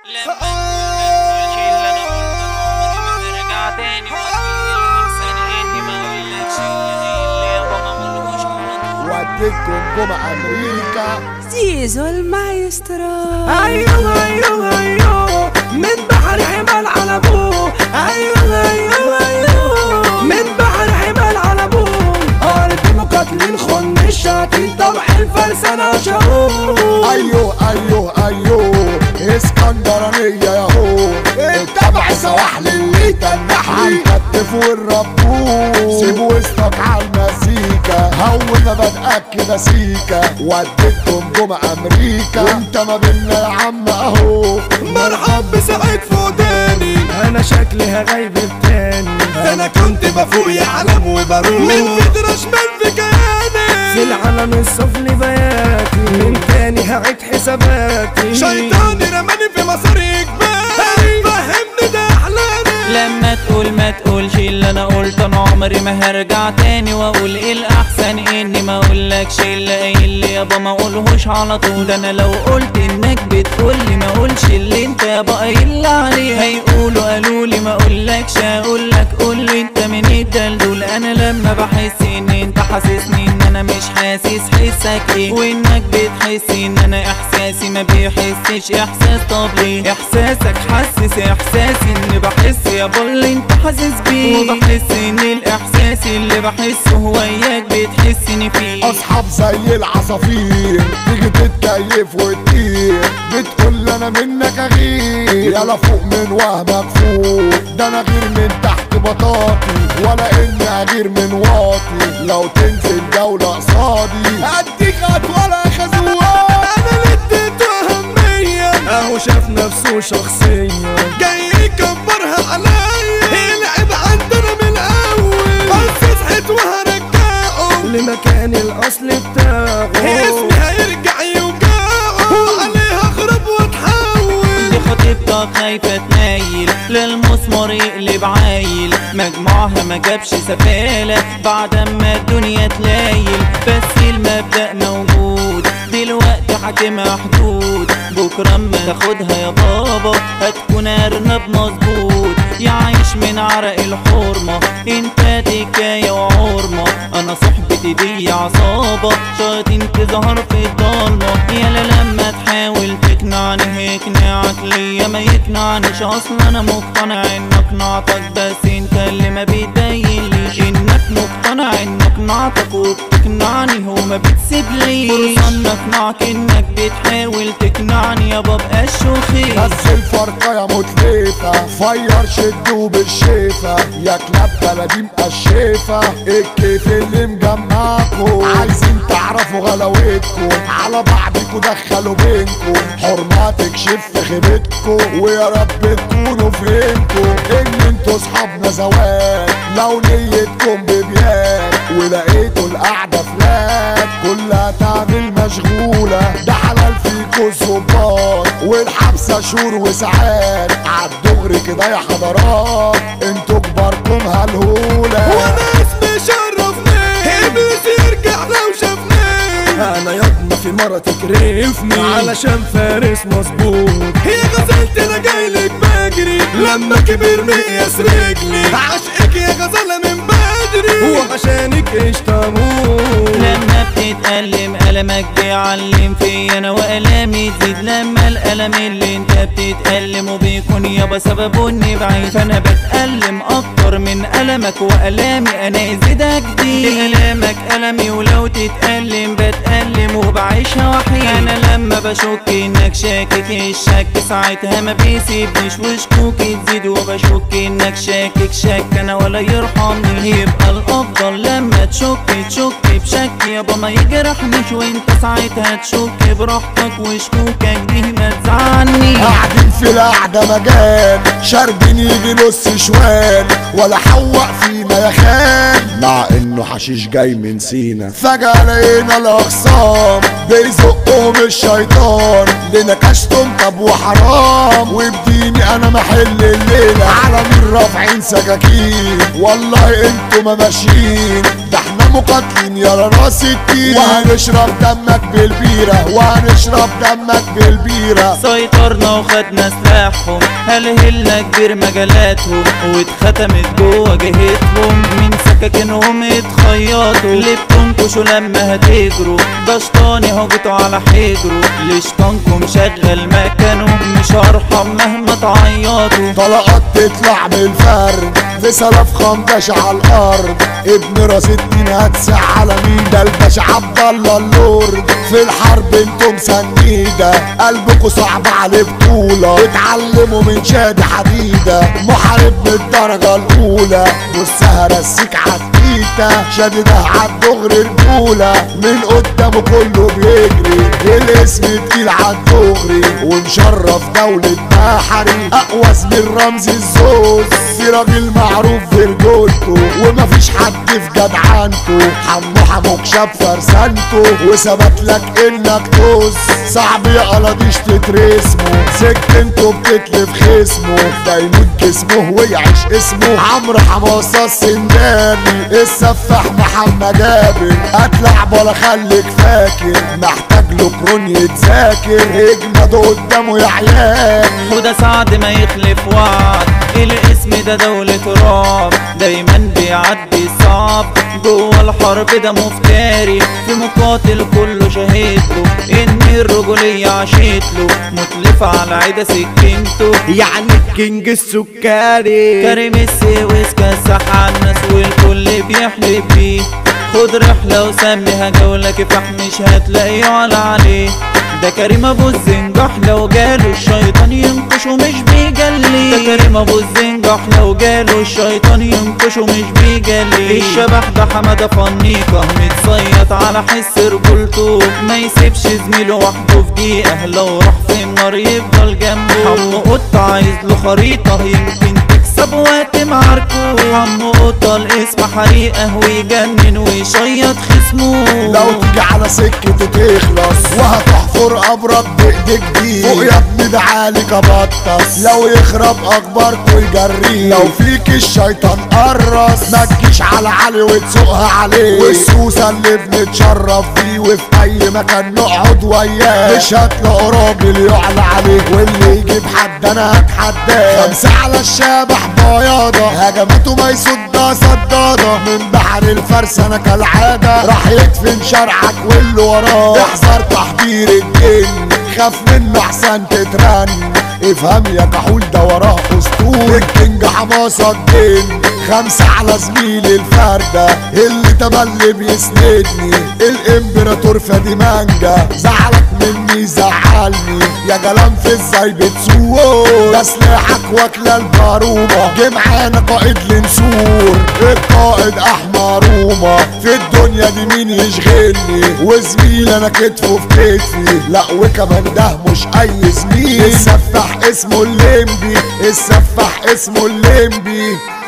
لما تقولش اللي انا قلته عمري ما هرجع تاني واحسن اني ما اقولكش اللي اللي يابا ما اقولهوش على طول وديتكم جمعة أمريكا زيزو المايسترو ايوه ايوه ايوه من بحر حمال على ابوه ايوه ايوه ايوه من بحر حمال على ابوه ارض مقاتلين خن الشاتين طبع الفرسانة شهور أيوه أيوه أيوه اسكندرانية ياهو اتبع سواحل اللي تنحي الكتف والربوش سيب وسطك عالمزيكا هون بدأك كده سيكا وديتكم جمعة أمريكا وانت ما بينا يا عم أهو مرحب بسعيد فوداني انا شكلي هغيب التاني انا كنت بفوق يا علم وبروح من بدر شمال في كياني في العالم السفلي بياتي من تاني هعيد حساباتي شيطاني رماني في مسار اجباري فهمني ده احلامي لما تقول ما تقولش اللي انا قلته انا عمري ما هرجع تاني واقول ايه الاحسن اني ما اقولكش اللي قايل لي يابا ما اقولهوش على طول ده انا لو قلت انك بتقولي ما اقولش اللي انت يابا قايل عليه هيقولوا قالوا لي ما اقولكش اقولك قولي انت من الدلدول انا لما بحس ان انت حاسسني ان انا مش حاسس حسك ايه وانك بتحس ان انا احساسي ما بيحسش احساس طب ليه احساسك حسس احساسي اني بحس يا اللي انت حاسس بيه وبحس ان الاحساس اللي بحسه هو اياك بتحسني فيه اصحاب زي العصافير تيجي تتكيف وتطير بتقول لي انا منك اغير يلا فوق من وهمك فوق ده انا غير من تحت بطاطي ولا اني اغير من واطي لو تنزل جولة قصادي هديك ولا خزوان انا اللي اديته اهمية اهو شاف نفسه شخصيا جاي يكبرها عليا يلعب عندنا من الاول بس صحيت وهرجعه لمكان الاصل بتاعه اسمي هيرجع يوجعه وعليها اخرب واتحول دي خطيبتك خايفة تنايل للمسمار يقلب عايل مجموعها ما جابش سفالة بعد ما الدنيا تلايل بس المبدأ موجود دلوقتي حاكمها حدود بكرة اما تاخدها يا بابا هتكون ارنب مظبوط يعيش من عرق الحرمة انت تكاية وعرمة انا صحبتي دي عصابة شياطين تظهر في الضلمة يالا لما تحاول تقنعني هيقنعك ليا ما يقنعنيش اصلا انا مقتنع ان اقنعتك بس انت اللي ما بيبينليش انك مقتنع ان اقنعتك وبتقنعني هو ما بتسيبليش فرصة ان اقنعك انك بتحاول تقنعني يا بابا الشوخي نزل فرقة يا متليفة فير شدوا بالشيفة يا كلاب بلدي مقشيفة الكيف اللي مجمعكوا عايزين تعرفوا غلاوتكم على بعضكوا دخلوا بينكم حرمة تكشف في خيبتكم ويا رب تكونوا فهمتوا ان انتوا اصحابنا زواج لو نيتكم ببيان ولقيتوا القعدة فلات كلها تعمل مشغولة ده حلال فيكوا الظباط والحبسة شهور وساعات عالدغري كده يا حضرات انتوا كباركم هالهولة وانا اسمي شرفني ابليس يرجع لو شافني انا يضمى في مرة تكرفني علشان فارس مظبوط هي غزلت انا جايلك بجري لما كبر مقياس رجلي عشقك يا غزالة من بدري وعشانك اشتموت لما بتتألم ألمك بيعلم في أنا وألامي تزيد لما الألم اللي أنت بتتألمه بيكون يابا سببه إني بعيد فأنا بتألم أكتر من ألمك وألامي أنا يزيدك دي ألامك ألمي ولو تتألم بتألم وبعيشها وحيد أنا لما بشك إنك شاكك الشك ساعتها ما بيسيبنيش وشكوكي تزيد وبشك إنك شاكك شك أنا ولا يرحمني يبقى الأفضل لما تشك تشك بشك يابا ما يجرحنيش وانت ساعتها تشك براحتك وشكوكك دي ما تزعلني قاعدين في القعدة مجال شاربين يجي نص شوال ولا حوق فينا يا خال مع انه حشيش جاي من سينا فجأة لقينا الاخصام بيزقهم الشيطان لنكشتم طب وحرام وبديني انا محل الليلة على مين رافعين سكاكين والله انتوا ما ماشيين ده احنا احنا مقاتلين يا راس التير وهنشرب دمك بالبيرة وهنشرب دمك بالبيرة سيطرنا وخدنا سلاحهم هلهلنا كبير مجالاتهم واتختمت جوه جهتهم من سكاكينهم اتخيطوا اللي بتنكشوا لما هتجروا ده شطاني هجتوا على حجره لشطانكم شغل مكانه مش هرحم مهما تعيطوا طلقات تطلع بالفرد في سلف خمدش على الارض ابن راس الدين هتسع على مين ده الباشا عبد الله اللورد في الحرب انتم سنيده قلبكوا صعب عليه بطوله اتعلموا من شادي حديده محارب من الدرجه الاولى بص هرسيك عالتيتا شادي ده عالدغري رجوله من قدامه كله بيجري الاسم تقيل عالدغري ومشرف دولة بحري اقوى من رمز الزوز في راجل معروف في رجولته ومفيش حد في جدعنته حمو حموك شاب فرسانته وثبت لك انك توز صعب يا قلاديش تترسمه سكنته بتتلف خصمه ده يموت جسمه ويعيش اسمه عمرو حماصة السنداني السفاح محمد جابر هتلعب ولا خليك فاكر محتاج له كرون يتذاكر اجمد قدامه يا عيال وده سعد ما يخلف وعد الاسم ده دولة رعب دايما بيعدي صعب جوه الحرب ده مفتري في مقاتل كله شهد له ان الرجولية عشيت له متلف على عدا سكنته يعني الكينج السكري كريم السويس كسح على الناس والكل بيحلف بيه خد رحلة وسميها جولة كفاح مش هتلاقيه ولا عليه ده كريم ابو الزنجح لو جاله الشيطان ينقشه مش بيجلي ده كريم ابو الزنجح لو جاله الشيطان ينقشه مش بيجلي الشبح ده حمادة فنيقة متصيط على حس رجولته ما يسيبش زميله وحده في دقيقة لو راح في النار يفضل جنبه حمو قطة عايز له خريطة يمكن تكسب وقت معاركه عمو قطة الاسم حريقة ويجنن ويشيط خصمه لو تيجي على سكته تخلص وهتحفر قبرك بايديك دي فوق يا ابني ده عالي كبطس لو يخرب اخباركوا يجريه لو فيك الشيطان قرص ما تجيش على علي وتسوقها عليه والسوسه اللي بنتشرف فيه وفي اي مكان نقعد وياه مش هتلاقوا راجل يعلى عليه واللي يجيب حد انا هتحداه خمسه على الشبح بياضه هجماته ما يصدها صداده من بحر الفرس انا كالعاده راح يدفن شرعك واللي وراه احذر تحضير الجن خاف منه احسن تترن افهم يا كحول ده وراه اسطول الكينج حماسة الجن خمسة على زميلي الفردة اللي تملي بيسندني الامبراطور فادي مانجا زعلك مني زعلني يا جلام في ازاي بتسوق ده سلاحك واكلة البارومة جه معانا قائد لنسور القائد احمر روما في الدنيا دي مين يشغلني وزميل انا كتفه في كتفي لا وكمان ده مش اي زميل السفاح اسمه الليمبي السفاح اسمه الليمبي